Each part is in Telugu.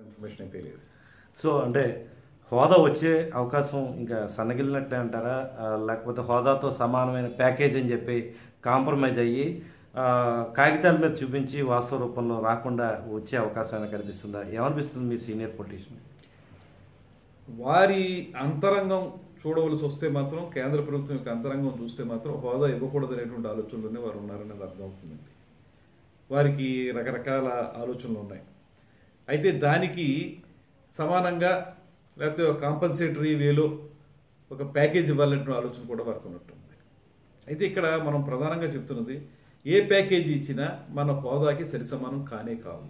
ఇన్ఫర్మేషన్ అయితే లేదు సో అంటే హోదా వచ్చే అవకాశం ఇంకా సన్నగిలినట్లే అంటారా ఆ, లేకపోతే హోదాతో సమానమైన ప్యాకేజ్ అని చెప్పి కాంప్రమైజ్ అయ్యి ఆ, కాగితాల మీద చూపించి వాస్తవ రూపంలో రాకుండా వచ్చే అవకాశం ఏమైనా కనిపిస్తుందా ఏమనిపిస్తుంది మీ సీనియర్ పొలిటీషియన్ వారి అంతరంగం చూడవలసి వస్తే మాత్రం కేంద్ర ప్రభుత్వం యొక్క అంతరంగం చూస్తే మాత్రం హోదా ఇవ్వకూడదు అనేటువంటి ఆలోచనలోనే వారు ఉన్నారనేది అర్థమవుతుందండి వారికి రకరకాల ఆలోచనలు ఉన్నాయి అయితే దానికి సమానంగా లేకపోతే ఒక కాంపన్సేటరీ వేలో ఒక ప్యాకేజ్ ఇవ్వాలనే ఆలోచన కూడా వారికి ఉన్నట్టుంది అయితే ఇక్కడ మనం ప్రధానంగా చెప్తున్నది ఏ ప్యాకేజీ ఇచ్చినా మన హోదాకి సరిసమానం కానే కావు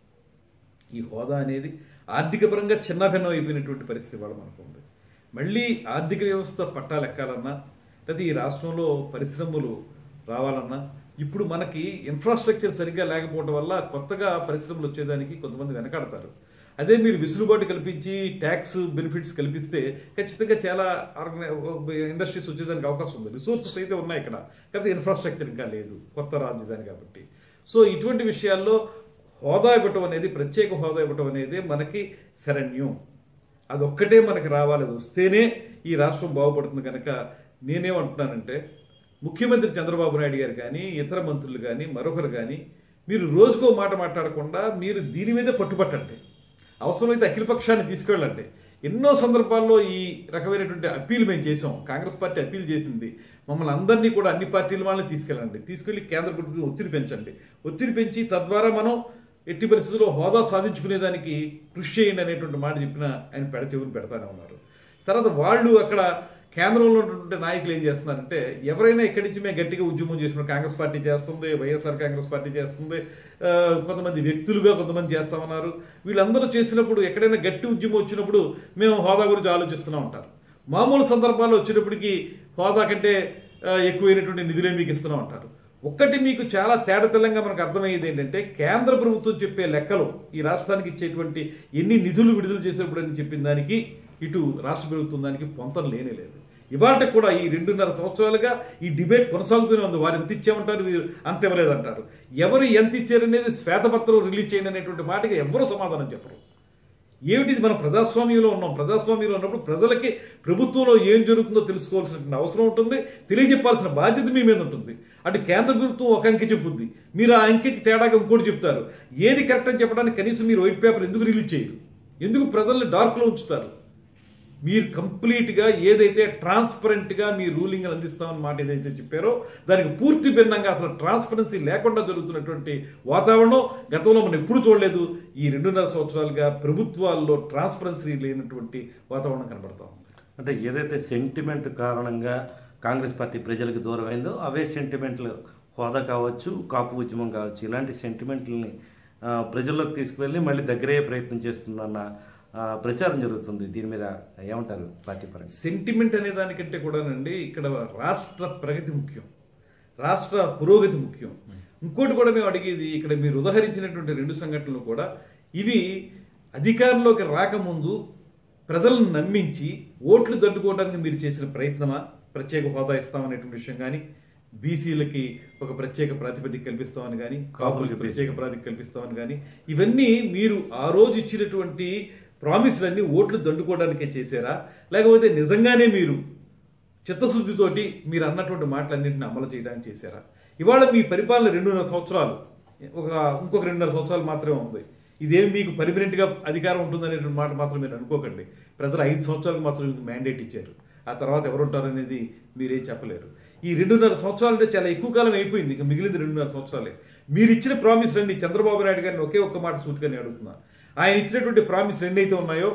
ఈ హోదా అనేది ఆర్థిక పరంగా చిన్నభిన్నం అయిపోయినటువంటి పరిస్థితి వాళ్ళ మనకు ఉంది మళ్ళీ ఆర్థిక వ్యవస్థ పట్టాలెక్కాలన్నా లేదా ఈ రాష్ట్రంలో పరిశ్రమలు రావాలన్నా ఇప్పుడు మనకి ఇన్ఫ్రాస్ట్రక్చర్ సరిగ్గా లేకపోవడం వల్ల కొత్తగా పరిశ్రమలు వచ్చేదానికి కొంతమంది వెనకాడతారు అదే మీరు విసులుబాటు కల్పించి ట్యాక్స్ బెనిఫిట్స్ కల్పిస్తే ఖచ్చితంగా చాలా ఇండస్ట్రీస్ వచ్చేదానికి అవకాశం ఉంది రిసోర్సెస్ అయితే ఉన్నాయి ఇక్కడ కాకపోతే ఇన్ఫ్రాస్ట్రక్చర్ ఇంకా లేదు కొత్త రాజధాని కాబట్టి సో ఇటువంటి విషయాల్లో హోదా ఇవ్వటం అనేది ప్రత్యేక హోదా ఇవ్వటం అనేది మనకి శరణ్యం అదొక్కటే మనకి రావాలి అది వస్తేనే ఈ రాష్ట్రం బాగుపడుతుంది కనుక నేనేమంటున్నానంటే ముఖ్యమంత్రి చంద్రబాబు నాయుడు గారు కానీ ఇతర మంత్రులు కానీ మరొకరు కానీ మీరు రోజుకో మాట మాట్లాడకుండా మీరు దీని మీదే పట్టుబట్టండి అవసరమైతే అఖిలపక్షాన్ని తీసుకెళ్ళండి ఎన్నో సందర్భాల్లో ఈ రకమైనటువంటి అప్పీల్ మేము చేసాం కాంగ్రెస్ పార్టీ అప్పీల్ చేసింది మమ్మల్ని అందరినీ కూడా అన్ని పార్టీల వాళ్ళని తీసుకెళ్ళండి తీసుకెళ్లి కేంద్ర ప్రభుత్వం ఒత్తిడి పెంచండి ఒత్తిడి పెంచి తద్వారా మనం ఎట్టి పరిస్థితుల్లో హోదా సాధించుకునేదానికి కృషి చేయండి అనేటువంటి మాట చెప్పిన ఆయన పెడ చెవులు పెడతానే ఉన్నారు తర్వాత వాళ్ళు అక్కడ కేంద్రంలో ఉన్నటువంటి నాయకులు ఏం చేస్తున్నారంటే ఎవరైనా ఇక్కడి నుంచి మేము గట్టిగా ఉద్యమం చేసిన కాంగ్రెస్ పార్టీ చేస్తుంది వైఎస్ఆర్ కాంగ్రెస్ పార్టీ చేస్తుంది ఆ, కొంతమంది వ్యక్తులుగా కొంతమంది చేస్తామన్నారు వీళ్ళందరూ చేసినప్పుడు ఎక్కడైనా గట్టి ఉద్యమం వచ్చినప్పుడు మేము హోదా గురించి ఆలోచిస్తూనే ఉంటారు మామూలు సందర్భాల్లో వచ్చేటప్పటికి హోదా కంటే ఆ, ఎక్కువైనటువంటి నిధులే మీకు ఇస్తూనే ఉంటారు ఒక్కటి మీకు చాలా తేడతెల్లంగా మనకు అర్థమయ్యేది ఏంటంటే కేంద్ర ప్రభుత్వం చెప్పే లెక్కలు ఈ రాష్ట్రానికి ఇచ్చేటువంటి ఎన్ని నిధులు విడుదల చేసినప్పుడు అని చెప్పిన దానికి ఇటు రాష్ట్ర ప్రభుత్వం దానికి పొంతం లేనే లేదు ఇవాళ కూడా ఈ రెండున్నర సంవత్సరాలుగా ఈ డిబేట్ కొనసాగుతూనే ఉంది వారు ఎంత ఇచ్చామంటారు వీరు అంత ఇవ్వలేదంటారు ఎవరు ఎంత ఇచ్చారనేది శ్వేతపత్రం రిలీజ్ చేయండి అనేటువంటి మాటకి ఎవరు సమాధానం చెప్పరు ఏమిటి మన ప్రజాస్వామ్యంలో ఉన్నాం ప్రజాస్వామ్యంలో ఉన్నప్పుడు ప్రజలకి ప్రభుత్వంలో ఏం జరుగుతుందో తెలుసుకోవాల్సిన అవసరం ఉంటుంది తెలియజెప్పాల్సిన బాధ్యత మీ మీద ఉంటుంది అటు కేంద్ర ప్రభుత్వం ఒక అంకె చెప్పుద్ది మీరు ఆ అంకెకి తేడాగా ఇంకోటి చెప్తారు ఏది కరెక్ట్ అని చెప్పడానికి కనీసం మీరు వైట్ పేపర్ ఎందుకు రిలీజ్ చేయరు ఎందుకు ప్రజల్ని డార్క్లో ఉంచుతారు మీరు కంప్లీట్గా ఏదైతే ట్రాన్స్పరెంట్గా మీ రూలింగ్ అందిస్తామని మాట ఏదైతే చెప్పారో దానికి పూర్తి భిన్నంగా అసలు ట్రాన్స్పరెన్సీ లేకుండా జరుగుతున్నటువంటి వాతావరణం గతంలో మనం ఎప్పుడు చూడలేదు ఈ రెండున్నర సంవత్సరాలుగా ప్రభుత్వాల్లో ట్రాన్స్పరెన్సీ లేనటువంటి వాతావరణం కనబడతా ఉంది అంటే ఏదైతే సెంటిమెంట్ కారణంగా కాంగ్రెస్ పార్టీ ప్రజలకు దూరం అయిందో అవే సెంటిమెంట్లు హోదా కావచ్చు కాపు ఉద్యమం కావచ్చు ఇలాంటి సెంటిమెంట్లని ఆ, ప్రజల్లోకి తీసుకువెళ్ళి మళ్ళీ దగ్గరయ్యే ప్రయత్నం చేస్తుందన్న ఆ, ప్రచారం జరుగుతుంది దీని మీద ఏమంటారు పార్టీ పరంగా సెంటిమెంట్ అనే దానికంటే కూడానండి ఇక్కడ రాష్ట్ర ప్రగతి ముఖ్యం రాష్ట్ర పురోగతి ముఖ్యం ఇంకోటి కూడా మేము అడిగేది ఇక్కడ మీరు ఉదహరించినటువంటి రెండు సంఘటనలు కూడా ఇవి అధికారంలోకి రాకముందు ప్రజలను నమ్మించి ఓట్లు దండుకోవడానికి మీరు చేసిన ప్రయత్నమా ప్రత్యేక హోదా ఇస్తామనేటువంటి విషయం కానీ బీసీలకి ఒక ప్రత్యేక ప్రాతిపదిక కల్పిస్తామని కానీ కాపులకి ప్రత్యేక ప్రాతిపదిక కల్పిస్తామని కానీ ఇవన్నీ మీరు ఆ రోజు ఇచ్చినటువంటి ప్రామిస్లన్నీ ఓట్లు దండుకోవడానికే చేశారా లేకపోతే నిజంగానే మీరు చిత్తశుద్ధితోటి మీరు అన్నటువంటి మాటలన్నింటిని అమలు చేయడానికి చేశారా ఇవాళ మీ పరిపాలన రెండున్నర సంవత్సరాలు ఒక ఇంకొక రెండున్నర సంవత్సరాలు మాత్రమే ఉంది ఇదేమి మీకు పర్మనెంట్గా అధికారం ఉంటుందనేటువంటి మాట మాత్రం మీరు అనుకోకండి ప్రజలు ఐదు సంవత్సరాలకు మాత్రం మీకు మ్యాండేట్ ఇచ్చారు ఆ తర్వాత ఎవరు ఉంటారనేది మీరేం చెప్పలేరు ఈ రెండున్నర సంవత్సరాలు అంటే చాలా ఎక్కువ కాలం అయిపోయింది ఇంకా మిగిలింది రెండున్నర సంవత్సరాలే మీరు ఇచ్చిన ప్రామిస్ రండి చంద్రబాబు నాయుడు గారిని ఒకే ఒక్క మాట సూటిగానే అడుగుతున్నా ఆయన ఇచ్చినటువంటి ప్రామిస్ రెండైతే ఉన్నాయో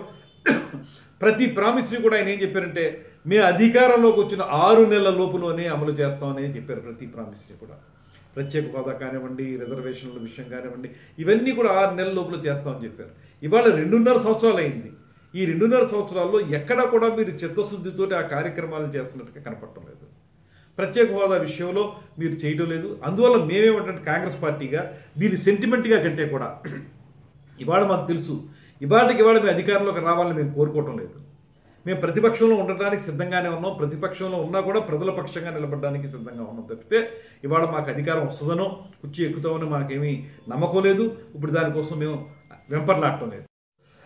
ప్రతి ప్రామిస్ని కూడా ఆయన ఏం చెప్పారంటే మేము అధికారంలోకి వచ్చిన ఆరు నెలల లోపులోనే అమలు చేస్తామని చెప్పారు ప్రతి ప్రామిస్ని కూడా ప్రత్యేక హోదా కానివ్వండి రిజర్వేషన్ల విషయం కానివ్వండి ఇవన్నీ కూడా ఆరు నెలల లోపల చేస్తామని చెప్పారు ఇవాళ రెండున్నర సంవత్సరాలు అయింది ఈ రెండున్నర సంవత్సరాల్లో ఎక్కడా కూడా మీరు చిత్తశుద్ధితోటి ఆ కార్యక్రమాలను చేస్తున్నట్టుగా కనపడటం లేదు ప్రత్యేక హోదా విషయంలో మీరు చేయడం లేదు అందువల్ల మేమేమంటే కాంగ్రెస్ పార్టీగా దీని సెంటిమెంట్గా కంటే కూడా ఇవాళ మాకు తెలుసు ఇవాళకి ఇవాళ మేము అధికారంలోకి రావాలని మేము కోరుకోవటం లేదు మేము ప్రతిపక్షంలో ఉండటానికి సిద్ధంగానే ఉన్నాం ప్రతిపక్షంలో ఉన్నా కూడా ప్రజల పక్షంగా నిలబడడానికి సిద్ధంగా ఉన్నాం తప్పితే ఇవాళ మాకు అధికారం వస్తుందనో కుర్చీ ఎక్కుతామని మాకేమీ నమ్మకం లేదు ఇప్పుడు దానికోసం మేము వెంపర్లాడటం లేదు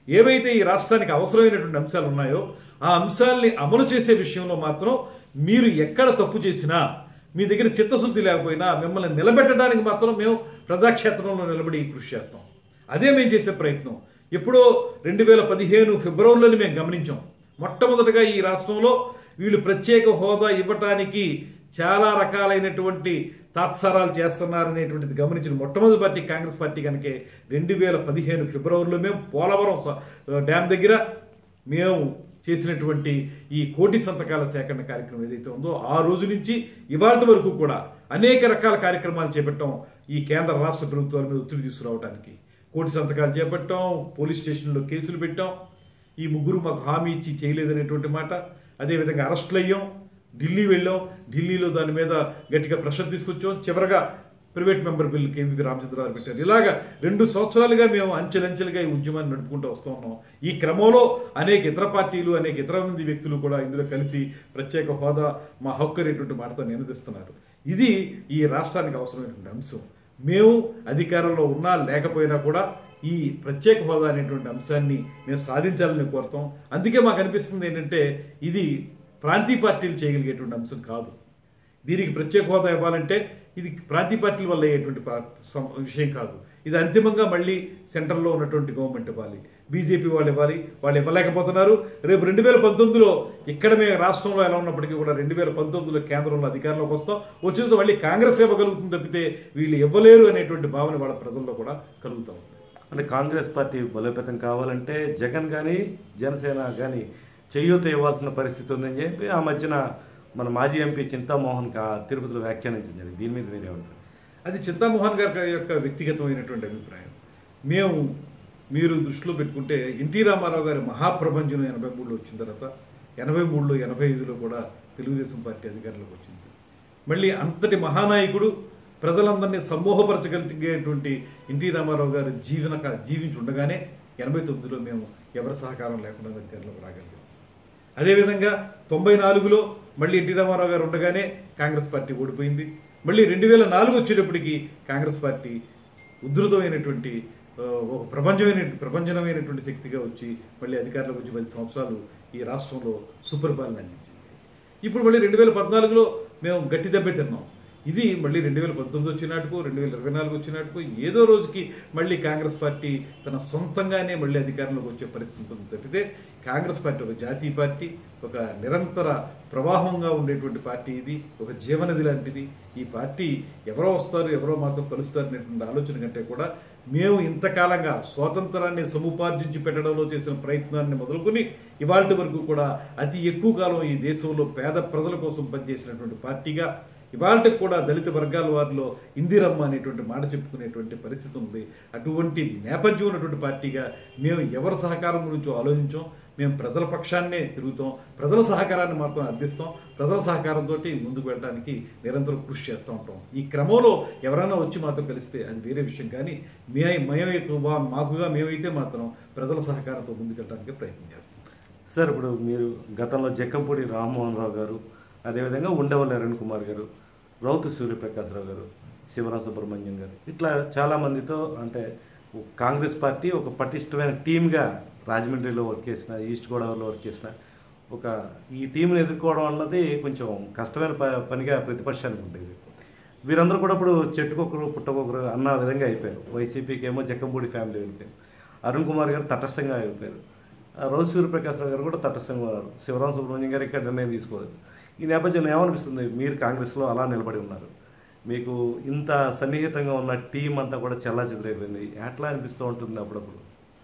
ఏవైతే ఈ రాష్ట్రానికి అవసరమైనటువంటి అంశాలు ఉన్నాయో ఆ అంశాల్ని అమలు చేసే విషయంలో మాత్రం మీరు ఎక్కడ తప్పు చేసినా మీ దగ్గర చిత్తశుద్ధి లేకపోయినా మిమ్మల్ని నిలబెట్టడానికి మాత్రం మేము ప్రజాక్షేత్రంలో నిలబడి కృషి చేస్తాం అదే మేము చేసే ప్రయత్నం ఎప్పుడో రెండు వేల పదిహేను ఫిబ్రవరిలోని మేము గమనించాం మొట్టమొదటగా ఈ రాష్ట్రంలో వీళ్ళు ప్రత్యేక హోదా ఇవ్వటానికి చాలా రకాలైనటువంటి తాత్సారాలు చేస్తున్నారనేటువంటిది గమనించిన మొట్టమొదటి పార్టీ కాంగ్రెస్ పార్టీ కనుకే రెండు వేల పదిహేను ఫిబ్రవరిలో మేము పోలవరం స- డ్యామ్ దగ్గర మేము చేసినటువంటి ఈ కోటి సంతకాల సేకరణ కార్యక్రమం ఏదైతే ఉందో ఆ రోజు నుంచి ఇవాళ వరకు కూడా అనేక రకాల కార్యక్రమాలు చేపట్టాం ఈ కేంద్ర రాష్ట్ర ప్రభుత్వాల మీద ఒత్తిడి తీసుకురావడానికి కోటి సంతకాలు చేపట్టాం పోలీస్ స్టేషన్లో కేసులు పెట్టాం ఈ ముగ్గురు మాకు హామీ ఇచ్చి చేయలేదనేటువంటి మాట అదేవిధంగా అరెస్టులు అయ్యాం ఢిల్లీ వెళ్ళాం ఢిల్లీలో దాని మీద గట్టిగా ప్రెషర్ తీసుకొచ్చాం చివరగా private member bill KVP Ramachandrarao పెట్టారు ఇలాగా రెండు సంవత్సరాలుగా మేము అంచెలంచెలుగా ఈ ఉద్యమాన్ని నడుపుకుంటూ వస్తూ ఉన్నాం ఈ క్రమంలో అనేక ఇతర పార్టీలు అనేక ఇతర మంది వ్యక్తులు కూడా ఇందులో కలిసి ప్రత్యేక హోదా మా హక్కు అనేటువంటి మాటతో నినదిస్తున్నారు ఇది ఈ రాష్ట్రానికి అవసరమైనటువంటి అంశం మేము అధికారంలో ఉన్నా లేకపోయినా కూడా ఈ ప్రత్యేక హోదా అనేటువంటి అంశాన్ని మేము సాధించాలని కోరుతాం అందుకే మాకు అనిపిస్తుంది ఏంటంటే ఇది ప్రాంతీయ పార్టీలు చేయగలిగేటువంటి అంశం కాదు దీనికి ప్రత్యేక హోదా ఇవ్వాలంటే ఇది ప్రాంతీయ పార్టీల వల్ల అయ్యేటువంటి పా- సం- విషయం కాదు ఇది అంతిమంగా మళ్ళీ సెంట్రల్లో ఉన్నటువంటి గవర్నమెంట్ ఇవ్వాలి బీజేపీ వాళ్ళు ఇవ్వాలి వాళ్ళు ఇవ్వలేకపోతున్నారు రేపు రెండు వేల పంతొమ్మిదిలో ఇక్కడ మేము రాష్ట్రంలో ఎలా ఉన్నప్పటికీ కూడా రెండు వేల పంతొమ్మిదిలో కేంద్రంలో అధికారంలోకి వస్తాం వచ్చిన తర్వాత మళ్ళీ కాంగ్రెస్ ఇవ్వగలుగుతుంది తప్పితే వీళ్ళు ఇవ్వలేరు అనేటువంటి భావన వాళ్ళ ప్రజల్లో కూడా కలుగుతా ఉంది అంటే కాంగ్రెస్ పార్టీ బలోపేతం కావాలంటే జగన్ కానీ జనసేన కానీ చేయూత ఇవ్వాల్సిన పరిస్థితి ఉందని చెప్పి ఆ మధ్యన మన మాజీ ఎంపీ చింతామోహన్ కా తిరుపతిలో వ్యాఖ్యానించడం జరిగింది దీని మీద మీరేమంటారు అది చింతామోహన్ గారి యొక్క వ్యక్తిగతమైనటువంటి అభిప్రాయం మేము మీరు దృష్టిలో పెట్టుకుంటే ఎన్టీ రామారావు గారి మహాప్రపంచం ఎనభై మూడులో వచ్చిన తర్వాత ఎనభై మూడులో ఎనభై ఐదులో కూడా తెలుగుదేశం పార్టీ అధికారంలోకి వచ్చింది మళ్ళీ అంతటి మహానాయకుడు ప్రజలందరినీ సమ్మోహపరచగలిగేటువంటి ఎన్టీ రామారావు గారు జీవన జీవించి ఉండగానే ఎనభై తొమ్మిదిలో మేము ఎవరి సహకారం లేకుండా అధికారంలోకి రాగలిగాం అదేవిధంగా తొంభై నాలుగులో మళ్ళీ ఎన్టీ రామారావు గారు ఉండగానే కాంగ్రెస్ పార్టీ ఓడిపోయింది మళ్ళీ రెండు వేల నాలుగు వచ్చేటప్పటికి కాంగ్రెస్ పార్టీ ఉధృతమైనటువంటి ఆ, ఒక ప్రపంచమైన ప్రపంచమైనటువంటి శక్తిగా వచ్చి మళ్ళీ అధికారంలోకి వచ్చి పది సంవత్సరాలు ఈ రాష్ట్రంలో సుపరిపాలన అందించింది ఇప్పుడు మళ్ళీ రెండు వేల పద్నాలుగులో మేము గట్టి దెబ్బ తిన్నాం ఇది మళ్ళీ రెండు వేల పంతొమ్మిది వచ్చినట్టుకు రెండు వేల ఇరవై నాలుగు వచ్చినట్టుకు ఏదో రోజుకి మళ్ళీ కాంగ్రెస్ పార్టీ తన సొంతంగానే మళ్ళీ అధికారంలోకి వచ్చే పరిస్థితి ఉంది తప్పితే కాంగ్రెస్ పార్టీ ఒక జాతీయ పార్టీ ఒక నిరంతర ప్రవాహంగా ఉండేటువంటి పార్టీ ఇది ఒక జీవనది లాంటిది ఈ పార్టీ ఎవరో వస్తారు ఎవరో మాతో కలుస్తారు అనేటువంటి ఆలోచన కంటే కూడా మేము ఇంతకాలంగా స్వాతంత్రాన్ని సముపార్జించి పెట్టడంలో చేసిన ప్రయత్నాన్ని మొదలుకొని ఇవాళ వరకు కూడా అతి ఎక్కువ కాలం ఈ దేశంలో పేద ప్రజల కోసం పనిచేసినటువంటి పార్టీగా ఇవాళ కూడా దళిత వర్గాల వారిలో ఇందిరమ్మ అనేటువంటి మాట చెప్పుకునేటువంటి పరిస్థితి ఉంది అటువంటి నేపథ్యం ఉన్నటువంటి పార్టీగా మేము ఎవరి సహకారం గురించి ఆలోచించాం మేము ప్రజల పక్షాన్నే తిరుగుతాం ప్రజల సహకారాన్ని మాత్రం అర్థిస్తాం ప్రజల సహకారంతో ముందుకు వెళ్ళడానికి నిరంతరం కృషి చేస్తూ ఉంటాం ఈ క్రమంలో ఎవరైనా వచ్చి మాతో కలిస్తే అది వేరే విషయం కానీ మే మేమే మాకుగా మేమైతే మాత్రం ప్రజల సహకారంతో ముందుకెళ్ళడానికి ప్రయత్నం చేస్తాం సార్ ఇప్పుడు మీరు గతంలో జక్కంపూడి రామ్మోహన్ రావు గారు అదేవిధంగా ఉండవల్లి అరుణ్ కుమార్ గారు రౌతు సూర్యప్రకాశ్రావు గారు శివరాం సుబ్రహ్మణ్యం గారు ఇట్లా చాలా మందితో అంటే కాంగ్రెస్ పార్టీ ఒక పటిష్టమైన టీమ్గా రాజమండ్రిలో వర్క్ చేసిన ఈస్ట్ గోదావరిలో వర్క్ చేసిన ఒక ఈ టీంని ఎదుర్కోవడం అన్నది కొంచెం కష్టమైన ప- పనిగా ప్రతిపక్షానికి ఉండేది వీరందరూ కూడా ఇప్పుడు చెట్టుకొకరు పుట్టకొకరు అన్న విధంగా అయిపోయారు వైసీపీకి ఏమో జక్కంపూడి ఫ్యామిలీ వెళ్ళిపోయారు అరుణ్ కుమార్ గారు తటస్థంగా అయిపోయారు ఆ రోజు సూర్యప్రకాశ్ రావు గారు కూడా తటస్థంగా ఉన్నారు శివరాం సుబ్రహ్మణ్యం గారు ఇక్కడ నిర్ణయం తీసుకోలేదు ఈ నేపథ్యంలో ఏమనిపిస్తుంది మీరు కాంగ్రెస్లో అలా నిలబడి ఉన్నారు మీకు ఇంత సన్నిహితంగా ఉన్న టీం అంతా కూడా చల్లా చెదిరైపోయింది ఎట్లా అనిపిస్తూ ఉంటుంది అప్పుడప్పుడు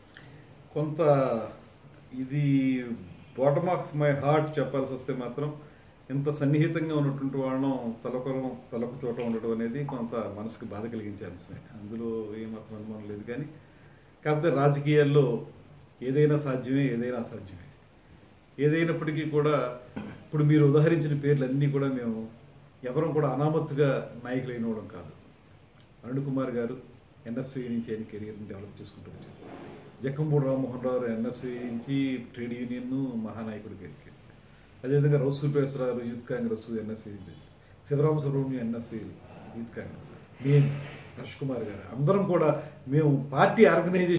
కొంత ఇది బాటమ్ ఆఫ్ మై హార్ట్ చెప్పాల్సి వస్తే మాత్రం ఇంత సన్నిహితంగా ఉన్నటువంటి వాళ్ళం తలకొరం తలకు చోట ఉండటం అనేది కొంత మనసుకు బాధ కలిగించే అంశమే అందులో ఏమాత్రం అనుమానం లేదు కానీ కాకపోతే రాజకీయాల్లో ఏదైనా సాధ్యమే ఏదైనా అసాధ్యమే ఏదైనప్పటికీ కూడా ఇప్పుడు మీరు ఉదాహరించిన పేర్లన్నీ కూడా మేము ఎవరం కూడా అనామత్తుగా నాయకులు అయినవడం కాదు అరుణ్ కుమార్ గారు ఎన్ఎస్వి నుంచి ఆయన కెరీర్ని డెవలప్ చేసుకుంటూ వచ్చారు జక్కంపూడి రామ్మోహన్ రావు ఎన్ఎస్వి నుంచి ట్రేడ్ యూనియన్ మహానాయకుడికి ఎదిగారు అదేవిధంగా రౌసు పేసరారు youth Congress NSV Sivarama Subrahmanyam NSV youth Congress నేను హర్ష్ కుమార్ గారు అందరం కూడా మేము పార్టీ ఆర్గనైజేషన్